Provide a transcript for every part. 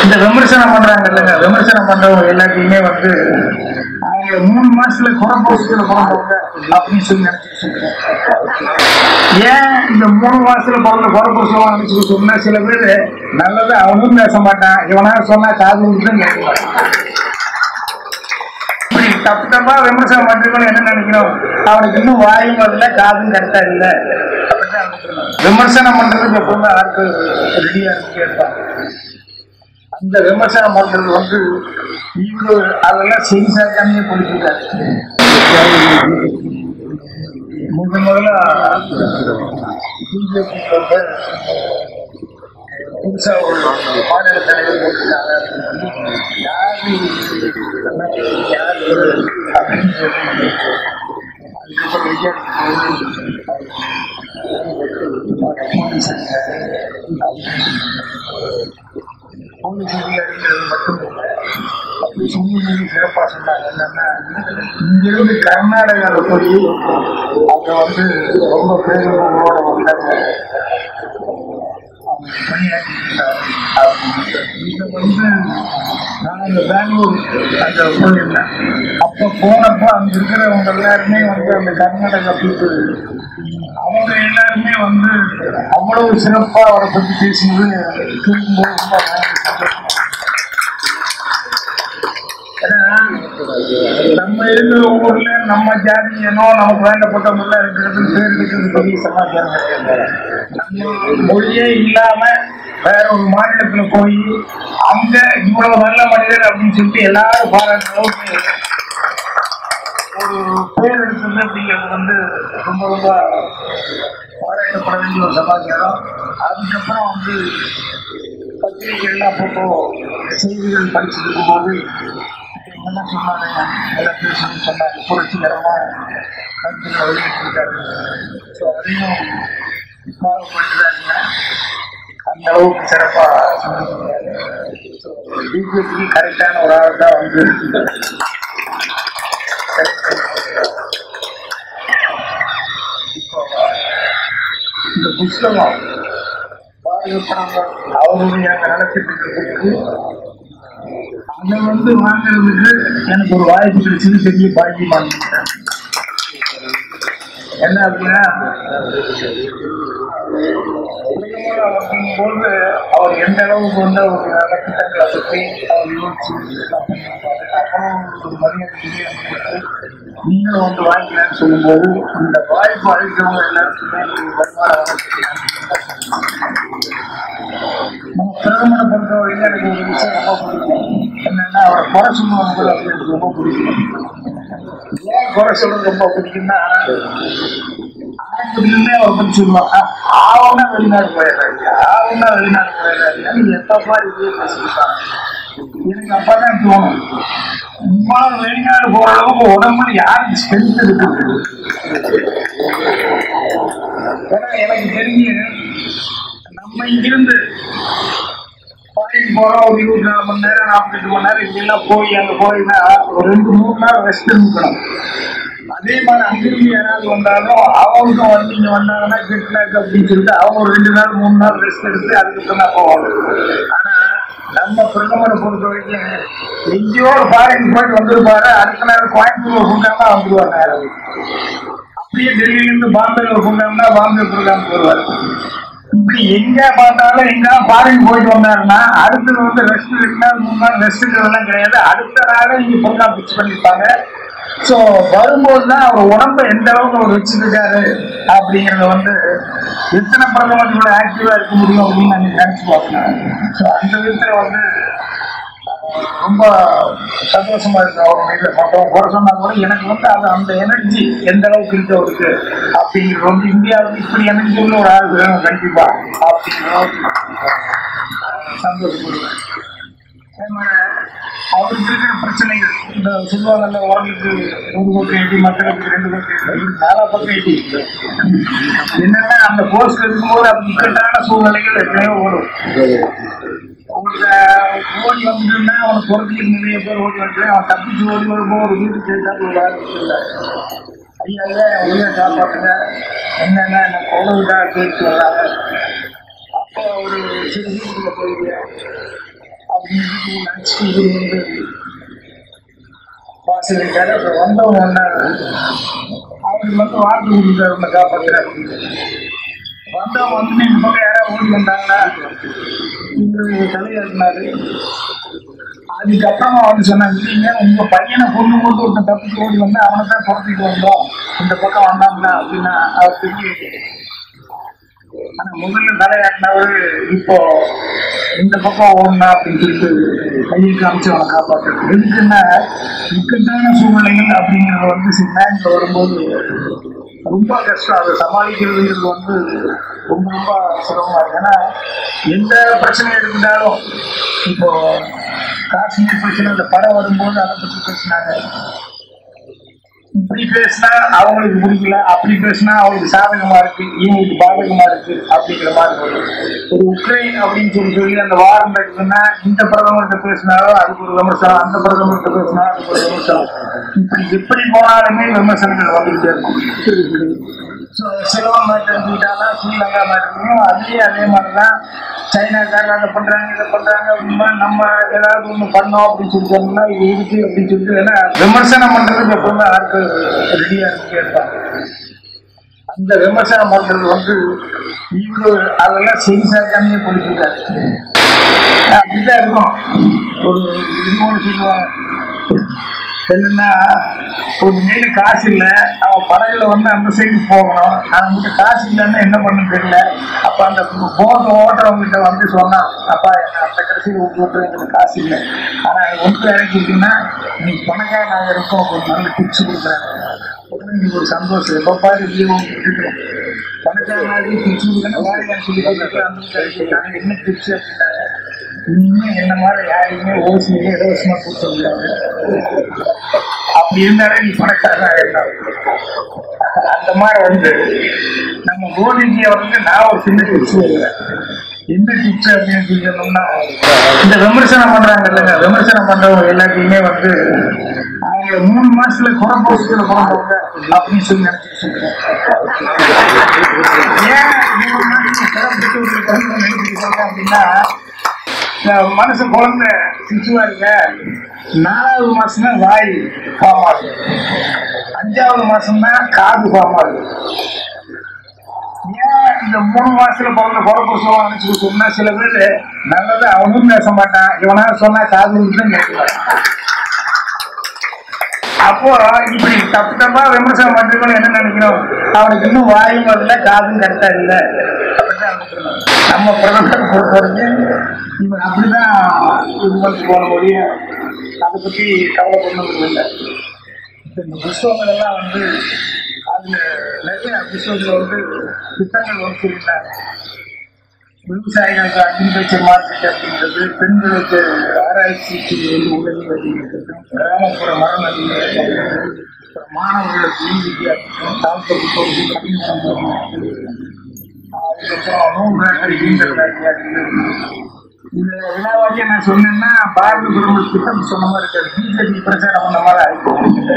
இந்த விமர்சனம் பண்றாங்க இல்லைங்க விமர்சனம் பண்றவங்க எல்லாத்தையுமே வந்து அவங்கள மூணு மாசத்துல குறை போஸ்ட்ல பிறந்தவங்க அப்படின்னு சொல்லி நினைச்சிட்டு ஏன் இந்த மூணு மாசத்துல பிறந்த குறை போஸ்ட்லாம் நினைச்சுட்டு சொன்னா சில பேர் நல்லது அவனும் பேச மாட்டான் இவனா சொன்னா காது கொடுத்து கேட்க மாட்டான் இப்படி தப்பு தப்பா விமர்சனம் பண்றீங்கன்னு என்ன நினைக்கணும் அவனுக்கு இன்னும் வாயும் வரல காதும் கரெக்டா இல்ல அப்படிதான் நினைக்கணும். விமர்சனம் பண்றதுக்கு எப்பவுமே ஆட்கள் ரெடியா இருப்பாங்க அந்த விமர்சனம் பண்றது வந்து இவரு அதெல்லாம் செஞ்சாக்காமே கொடுத்துருக்காரு முத முதல்ல பிஜேபி வந்து புதுசா ஒரு மாநில தலைவர் போட்டிருக்காங்க யாரு யாரு அப்படின்னு சொல்லி அதுக்கப்புறம் விஜய் போலீஸ் அதிகாரிகள் மட்டும் இல்லை அப்படி சும்மிமணி சிறப்பா சொன்னாங்க என்னன்னா இங்கிருந்து கர்நாடகாவில் போய் அங்க வந்து ரொம்ப பேருங்களோட வந்தாங்க இங்க வந்து நான் அந்த பெங்களூர் அங்க போயிருந்தேன் அப்ப போனப்ப அங்க இருக்கிறவங்க எல்லாருமே வந்து அந்த கர்நாடகா பீப்புள் அவங்க எல்லாருமே வந்து அவ்வளவு சிறப்பா அவரை பத்தி பேசும்போது கேட்கும்போது ரொம்ப சந்தோஷமா ஏன்னா, நம்ம இருக்கிற ஊர்ல நம்ம ஜாதி ஏனோ நமக்கு வேண்டப்பட்டவங்க எல்லாம் இருக்கிறது பேர் இருக்கிறது பெரிய சமாச்சாரம் கிடையாது நம்ம மொழியே இல்லாம வேற ஒரு மாநிலத்துல போய் அங்க இவ்வளவு நல்ல மனிதர் அப்படின்னு சொல்லிட்டு எல்லாரும் பாராட்டுற அளவுக்கு ஒரு பேர் இருக்குது அப்படிங்கிறது வந்து ரொம்ப ரொம்ப பாராட்டப்பட வேண்டிய ஒரு சமாச்சாரம் அதுக்கப்புறம் வந்து பத்திரிகைகள் அப்பப்போ செய்திகள் படிச்சுட்டு இருக்கும்போது என்ன சொன்னாங்க எல்லாம் பேசணும்னு சொன்னாங்க புரட்சிகரமா கருத்துக்களை வெளியிட்டிருக்காரு ஸோ அதையும் ஃபாலோ பண்ணிட்டாருங்க அந்த அளவுக்கு சிறப்பா சொல்லியிருக்காரு ஸோ பிஜேபிக்கு கரெக்டான ஒரு ஆள் தான் வந்து இப்போ இந்த புஸ்தகம் பாதுகாப்பாங்க அவருடைய அந்த நலத்திட்டத்துக்கு அதை வந்து வாங்குறதுக்கு எனக்கு ஒரு வாய்ப்பு கிடைச்சது பெரிய பாக்கியம் வாங்கிட்டேன் என்ன அப்படின்னா போது அவர் எந்த அளவுக்கு வந்து அவர் நலத்திட்டங்களை பற்றி அவர் யோசிச்சு அப்புறம் ஒரு மரியாதையே கொடுத்து நீங்களும் வந்து வாங்கிக்கலாம்னு சொல்லும்போது இந்த வாய்ப்பு அளிக்கிறவங்க எல்லாருக்குமே வருமானம் நம்ம பிரதமரை பொறுத்த வரைக்கும் எனக்கு ஒரு விஷயம் ரொம்ப பிடிக்கும் என்னன்னா அவரை குறை சொல்லுவாங்க கூட அது எனக்கு ரொம்ப பிடிக்கும் ஏன் குறை சொல்றது ரொம்ப பிடிக்கும்னா ஆரம்பத்துலேருந்தே அவரை பற்றி சொல்லுவாங்க ஆவுன்னா வெளிநாடு போயிடுறாங்க ஆவுன்னா வெளிநாடு போயிடுறாங்க நீங்க எப்பப்பா இதே பேசிக்கிட்டாங்க எனக்கு அப்பதான் தோணும் இவ்வளவு வெளிநாடு போற அளவுக்கு உடம்புல யாருக்கு ஸ்ட்ரென்த் இருக்குது ஏன்னா எனக்கு தெரிஞ்சு நம்ம இங்கிருந்து ஃபாரின் போறோம் ஒரு இருபத்தி நாலு மணி நேரம் நாற்பத்தெட்டு மணி நேரம் இப்படிலாம் போய் அங்கே போயினா ஒரு ரெண்டு மூணு நாள் ரெஸ்ட் இருக்கணும் அதே மாதிரி அங்கிருந்து யாராவது வந்தாலும் அவங்களுக்கும் வந்து இங்கே வந்தாங்கன்னா கிட்னாக் அப்படின்னு சொல்லிட்டு அவங்க ஒரு ரெண்டு நாள் மூணு நாள் ரெஸ்ட் எடுத்து அதுக்கப்புறம் தான் போவாங்க ஆனால் நம்ம பிரதமரை பொறுத்த வரைக்கும் எங்கேயோ ஒரு ஃபாரின் போயிட்டு வந்துருப்பாரு அடுத்த நேரம் கோயம்புத்தூர் ஒரு ப்ரோக்ராம் வந்துருவாங்க அப்படியே டெல்லியிலேருந்து பாம்பேல ஒரு ப்ரோக்ராம்னா பாம்பே ப்ரோக்ராம் வருவார் இப்படி எங்க பார்த்தாலும் எங்க ஃபாரின் போயிட்டு வந்தாருன்னா அடுத்தது வந்து ரெஸ்ட் ரெண்டு நாள் மூணு நாள் ரெஸ்ட்டுங்கிறதெல்லாம் கிடையாது அடுத்த நாளே இங்க ப்ரோக்ராம் ஃபிக்ஸ் பண்ணிருப்பாங்க ஸோ வரும்போது தான் அவர் உடம்ப எந்த அளவுக்கு அவர் வச்சிருக்காரு அப்படிங்கறத வந்து எத்தனை பிரதமர்களோட ஆக்டிவா இருக்க முடியும் அப்படின்னு நான் நினைச்சு பார்க்கணும் ஸோ அந்த விதத்துல வந்து ரொம்ப சந்தோஷமா இருக்கு அவர் வீட்டில் மற்றவங்க குறை சொன்னா கூட எனக்கு வந்து அது அந்த எனர்ஜி எந்த அளவுக்கு இருக்கு அவருக்கு அப்படிங்கிறது வந்து இந்தியாவுக்கு இப்படி எனர்ஜி உள்ள ஒரு ஆள் வேணும் கண்டிப்பா அப்படிங்கிற அளவுக்கு சந்தோஷப்படுவேன் அதே மாதிரி அவருக்கு இருக்கிற பிரச்சனைகள் இந்த சொல்லுவாங்கல்ல உடலுக்கு ஒரு பக்கம் எட்டி மக்களுக்கு ரெண்டு பக்கம் எட்டி நாலா பக்கம் எட்டி என்னன்னா அந்த போஸ்ட் இருக்கும்போது அது இக்கட்டான சூழ்நிலைகள் எத்தனையோ வரும் உங்களுக்கு ஓடி வந்துன்னா அவனை பொறுத்துக்கு நிறைய பேர் ஓடி வந்து அவன் தப்பிச்சு ஓடி வரும்போது ஒரு வீட்டுக்கு கேட்டால் ஒரு வாரம் இல்லை ஐயா உயிரை காப்பாற்றுங்க என்னென்ன என்ன கொழுவுதா கேட்டு வர்றாங்க அப்போ ஒரு சிறு வீட்டுக்குள்ள போயிருக்கேன் அப்போ அப்படின்னு நினச்சிட்டு இவர் வந்து வாசல் இருக்காரு அப்புறம் வந்தவங்க ஒன்னா அவருக்கு வந்து வார்த்தை கொடுத்தாரு உன்னை காப்பாற்றுறாரு வந்தவங்க வந்து இந்த பக்கம் யாராவது ஓடி வந்தாங்கன்னா இவரு தலையாடினாரு அதுக்கப்புறமா வந்து சொன்னாங்க இல்லைங்க உங்க பையனை கொண்டு போட்டு ஒருத்தன் தப்பிச்சு ஓடி வந்து அவனை தான் துரத்திட்டு வந்தோம் இந்த பக்கம் வந்தாங்களா அப்படின்னா அவர் தெரிஞ்சு ஆனா முதல்ல தலையாட்டினவர் இப்போ இந்த பக்கம் ஓடணும் அப்படின்னு சொல்லிட்டு கையை காமிச்சு அவனை காப்பாற்றுறது எதுக்குன்னா இக்கட்டான சூழ்நிலைகள் அப்படிங்கிறது வந்து சின்னாங்க வரும்போது ரொம்ப கஷ்டம் அதை சமாளிக்கிறதுங்கிறது வந்து ரொம்ப ரொம்ப சிரமமா இருக்கு ஏன்னா எந்த பிரச்சனை எடுத்துட்டாலும் இப்போ காஷ்மீர் பிரச்சனை இந்த படம் வரும்போது அதை பற்றி பேசினாங்க இப்படி பேசினா அவங்களுக்கு பிடிக்கல அப்படி பேசினா அவங்களுக்கு சாதகமா இருக்கு இவங்களுக்கு பாதகமா இருக்கு அப்படிங்கிற மாதிரி ஒரு ஒரு உக்ரைன் அப்படின்னு சொல்லி சொல்லி அந்த வாரம் நடக்குதுன்னா இந்த பிரதமர்கிட்ட பேசினாலும் அதுக்கு ஒரு விமர்சனம் அந்த பிரதமர்கிட்ட பேசினாலும் அதுக்கு ஒரு விமர்சனம் இப்படி எப்படி போனாலுமே விமர்சனங்கள் வந்துகிட்டே இருக்கும் ஸோ சிலவன் மேட்டர் எடுத்துக்கிட்டாலும் ஸ்ரீலங்கா மேட்டர்லையும் அதுலேயும் அதே மாதிரி தான் சைனாக்காரங்க அதை பண்ணுறாங்க இதை பண்ணுறாங்க அப்படின்னா நம்ம ஏதாவது ஒன்று பண்ணோம் அப்படின்னு சொல்லிட்டோம்னா இது இருக்கு அப்படின்னு சொல்லிட்டு ஏன்னா விமர்சனம் பண்ணுறதுக்கு எப்பவுமே ஆட்கள் ரெடியாக இருந்துட்டே இருப்பாங்க அந்த விமர்சனம் பண்றது வந்து இவரு அதெல்லாம் சென்சாக்காமே போயிட்டு இருக்காரு அப்படிதான் இருக்கும் ஒரு இது ஒன்று சொல்லுவாங்க என்னன்னா ஒரு மேல காசு இல்லை அவன் படகுல வந்து அந்த சைடு போகணும் அவன்கிட்ட காசு இல்லைன்னா என்ன பண்ணு தெரியல அப்ப அந்த போட் ஓட்டுறவங்கிட்ட வந்து சொன்னான் அப்பா என்ன அந்த கடைசியில் விட்டு எங்களுக்கு காசு இல்லை ஆனா ஒன்று இறக்கிட்டீங்கன்னா நீ பணக்காரனாக இருக்கும் ஒரு நல்ல டிப்ஸ் கொடுக்குறேன் உடனே நீங்க ஒரு சந்தோஷம் எப்போ பாரு லீவ் இருக்கிறோம் பணக்காரனாகி டிப்ஸ் கொடுக்கணும் வாரியான்னு சொல்லி கொடுத்துட்டு அந்த கேட்டாங்க என்ன டிப்ஸ் அப்படின்னாங்க இன்னும் என்ன மாதிரி யாரையுமே ஓசியிலே இலவசமா கொடுக்க முடியாது அப்படி இருந்தாலே நீ பணக்காரனா இருந்தாலும் அந்த மாதிரி வந்து நம்ம மோடிஜி அவருக்கு நான் ஒரு சின்ன டிப்ஸ் வைக்கிறேன் என்ன டிப்ஸ் அப்படின்னு சொல்லி சொன்னோம்னா இந்த விமர்சனம் பண்றாங்க இல்லைங்க விமர்சனம் பண்றவங்க எல்லாத்தையுமே வந்து அவங்கள மூணு மாசத்துல குறை போஸ்ட்ல போடுறவங்க அப்படின்னு சொல்லி நினைச்சிட்டு ஏன் மூணு மாசத்துல குறை போஸ்ட் நினைச்சிட்டு அப்படின்னா இந்த மனசு குழந்தை சிசுவா இருக்க நாலாவது மாசம் தான் வாய் ஃபார்ம் ஆகுது அஞ்சாவது மாசம் தான் காது ஃபார்ம் ஆகுது ஏன் இந்த மூணு மாசத்துல பிறந்த குழப்ப சொல்ல நினைச்சு சொன்னா சில பேர் நல்லது அவனும் பேச மாட்டான் இவனா சொன்னா காது தான் கேட்கலாம் அப்போ இப்படி தப்பு தப்பா விமர்சனம் பண்றவங்க என்ன நினைக்கணும் அவனுக்கு இன்னும் வாயும் வரல காதும் கரெக்டா இல்ல அப்படிதான் நினைக்கணும். நம்ம பிரதமர் பொறுத்த வரைக்கும் இவன் அப்படிதான் இது பண்ணி போன முடிய அதை பத்தி கவலைப்படணும் இல்லை இப்ப இந்த புஸ்தகங்கள் எல்லாம் வந்து அதுல நிறைய புஸ்தகங்கள் வந்து திட்டங்கள் வந்து சொல்லிட்டாங்க விவசாயிகளுக்கு அக்ரிகல்ச்சர் மார்க்கெட் அப்படின்றது பெண்களுக்கு ஆராய்ச்சிக்கு வந்து உதவி அப்படிங்கிறது கிராமப்புற மரம் அப்படிங்கிறது அப்புறம் மாணவர்களுக்கு இ வித்தியாசம் தாழ்த்தப்பட்ட பகுதி கல்விமரம் அதுக்கப்புறம் நூல் ஈந்தல் இந்த விழாவாதியை நான் சொன்னேன்னா பாரத பிரதமர் திட்டம் சொன்ன மாதிரி இருக்காது பிஜேபி பிரச்சாரம் பண்ண மாதிரி ஆயிடும்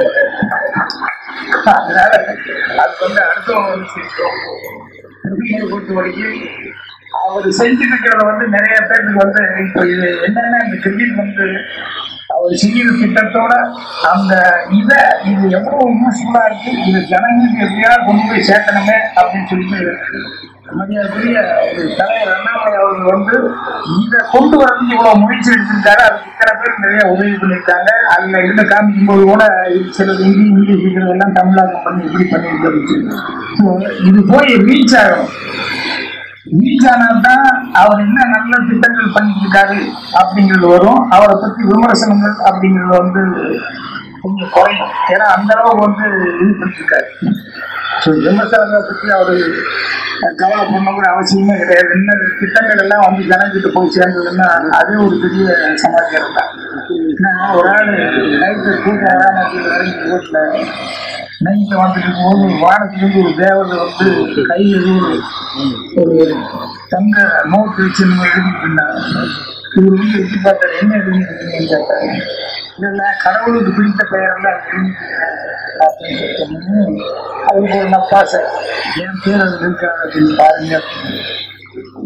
அதனால அது வந்து அடுத்தவங்க வந்து செய்யும் திரும்பியை பொறுத்த வரைக்கும் அவர் செஞ்சிருக்கிறத வந்து நிறைய பேருக்கு வந்து இப்போ இது என்னன்னா இந்த கிரிக்கெட் வந்து அவர் செய்யற திட்டத்தோட அந்த இதை இது எவ்வளவு யூஸ்ஃபுல்லா இருக்கு இது ஜனங்களுக்கு எப்படியாவது கொண்டு போய் சேர்க்கணுமே அப்படின்னு சொல்லிட்டு மரியாதைக்குரிய ஒரு தலைவர் அண்ணாமலை அவர்கள் வந்து இதை கொண்டு வரதுக்கு இவ்வளவு முயற்சி எடுத்திருக்காரு அதுக்கு இத்தனை பேர் நிறைய உதவி பண்ணியிருக்காங்க அதுல இருந்து காமிக்கும் போது கூட இது சிலது ஹிந்தி இங்கிலீஷ் இருக்கிறதெல்லாம் தமிழாக்கம் பண்ணி இப்படி பண்ணியிருக்காரு இது போய் ரீச் ஆகணும் ரீச் ஆனால்தான் அவர் என்ன நல்ல திட்டங்கள் பண்ணிட்டு இருக்காரு அப்படிங்கிறது வரும் அவரை பத்தி விமர்சனங்கள் அப்படிங்கிறது வந்து கொஞ்சம் குறையும் ஏன்னா அந்த அளவுக்கு வந்து இது பண்ணிருக்காரு ஸோ விமர்சனங்களை பற்றி அவர் கவலை பண்ணக்கூட அவசியமே கிடையாது என்ன திட்டங்கள் எல்லாம் வந்து ஜனங்கிட்ட போய் சேர்ந்ததுன்னா அதே ஒரு பெரிய சமாச்சாரம் தான் ஏன்னா ஒரு ஆள் நைட்டு தூக்கம் இறங்கி ரோட்டில் நைட்டில் வந்துட்டு இருக்கும்போது வானத்திலிருந்து ஒரு தேவதை வந்து கையில் ஏதோ ஒரு ஒரு தங்க நோட்டு வச்சு நம்ம எழுதிட்டு இருந்தாங்க இவர் வந்து எட்டி பார்த்தாரு என்ன எழுதிட்டு இருக்கீங்கன்னு கேட்டாரு இல்ல கடவுளுக்கு பிடித்த பெயரெல்லாம் எழுதிருக்கேன் அப்படின்னு சொன்னோன்னே அவருக்கு ஒரு நப்பாசை என் பேர் அது இருக்கா அப்படின்னு பாருங்க அப்படின்னு.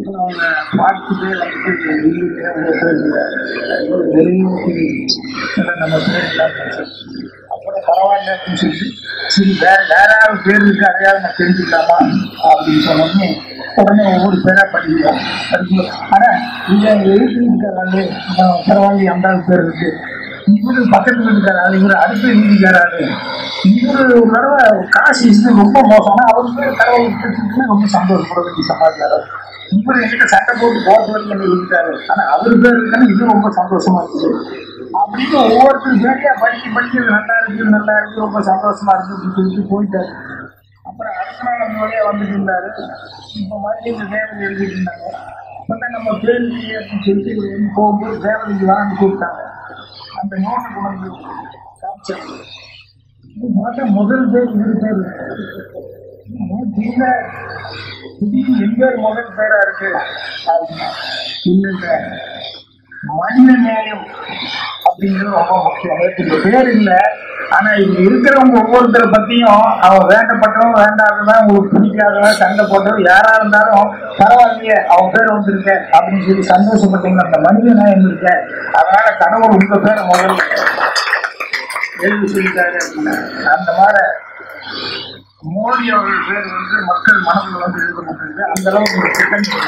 அப்புறம் அவங்க பார்த்துட்டு வந்துட்டு இல்லையே உங்க பேர் இல்லை வெளியூருக்கு நம்ம பேர் இல்லாமல் அப்புறம் பரவாயில்ல அப்படின்னு சொல்லிட்டு சரி வேற வேற யாராவது பேர் இருக்கு அதையாவது நான் தெரிஞ்சுக்கலாமா அப்படின்னு சொன்னோடனே உடனே ஒவ்வொரு பேரா படிக்கிறோம் அதுக்கு ஆனா இங்க எழுதி இருக்காரு பரவாயில்ல அந்த ஆள் பேர் இருக்கு இவரு பக்கத்துல இருக்காரு இவரு அடுத்து எழுதிக்காரு இவரு ஒரு தடவை காசு விஷயம் ரொம்ப மோசம் ஆனா அவர் பேர் கடவுள் விட்டுட்டுன்னு ரொம்ப சந்தோஷப்பட வேண்டிய சமாச்சாரம் இவர் என்கிட்ட சட்டை போட்டு போட்டு வரைக்கும் எழுதிட்டாரு ஆனா அவர் பேர் இருக்குன்னு இது ரொம்ப சந்தோஷமா இருக்குது அப்படின்னு ஒவ்வொருத்தரும் பேரையா படிக்க படிக்க இது நல்லா இருக்கு நல்லா இருக்கு ரொம்ப சந்தோஷமா இருக்கு அப்படின்னு சொல்லிட்டு போயிட்டாரு அப்புறம் அடுத்த நாள் அந்த வழியா வந்துட்டு இருந்தாரு இப்போ மறுபடியும் இந்த தேவதை எழுதிட்டு இருந்தாங்க பார்த்தா நம்ம பேர் இல்லையே அப்படின்னு சொல்லிட்டு இவர் வந்து போகும்போது தேவதைக்கு வான்னு கூப்பிட்டாங்க அந்த நோட்டை கொண்டு வந்து காமிச்சாங்க இது பார்த்தா முதல் பேர் இரு பேர் இல்லை திடீர்னு என் பேர் முதல் பேரா இருக்கு அப்படின்னா இல்லை இல்லை மனித நேயம் அப்படிங்கிறது ரொம்ப முக்கியம் நேற்று இந்த பேர் இல்லை ஆனா இங்க இருக்கிறவங்க ஒவ்வொருத்தரை பத்தியும் அவன் வேண்டப்பட்டவன் வேண்டாதவன் உங்களுக்கு பிடிக்காதவன் சண்டை போட்டவன் யாரா இருந்தாலும் பரவாயில்லையே அவன் பேர் வந்திருக்க அப்படின்னு சொல்லி சந்தோஷப்பட்டீங்க அந்த மனித நேயம் இருக்க அதனால கடவுள் உங்க பேரை முதல்ல எழுதி சொல்லிட்டாரு அப்படின்னா அந்த மாதிரி மோடி அவர்கள் பேர் வந்து மக்கள் மனதில் வந்து எழுதப்பட்டிருக்கு அந்த அளவுக்கு ஒரு திட்டங்கள்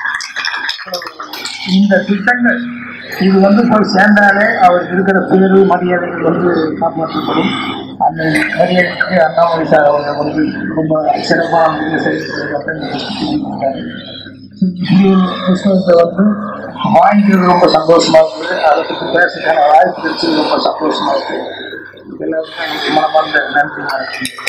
இந்த திட்டங்கள் இது வந்து போய் சேர்ந்தாலே அவருக்கு இருக்கிற பேரு மரியாதைகள் வந்து காப்பாற்றப்படும் அந்த மரியாதைக்கு அண்ணாமலை சார் அவர்கள் வந்து ரொம்ப சிறப்பாக வந்து செயல்படுறாரு இப்படி ஒரு புஸ்தகத்தை வந்து வாங்கிக்கிறது ரொம்ப சந்தோஷமா இருக்குது அதை பற்றி பேசுறதுக்கான வாய்ப்பு கிடைச்சது ரொம்ப சந்தோஷமா இருக்கு எல்லாருக்கும் மனமார்ந்த நன்றி வணக்கம்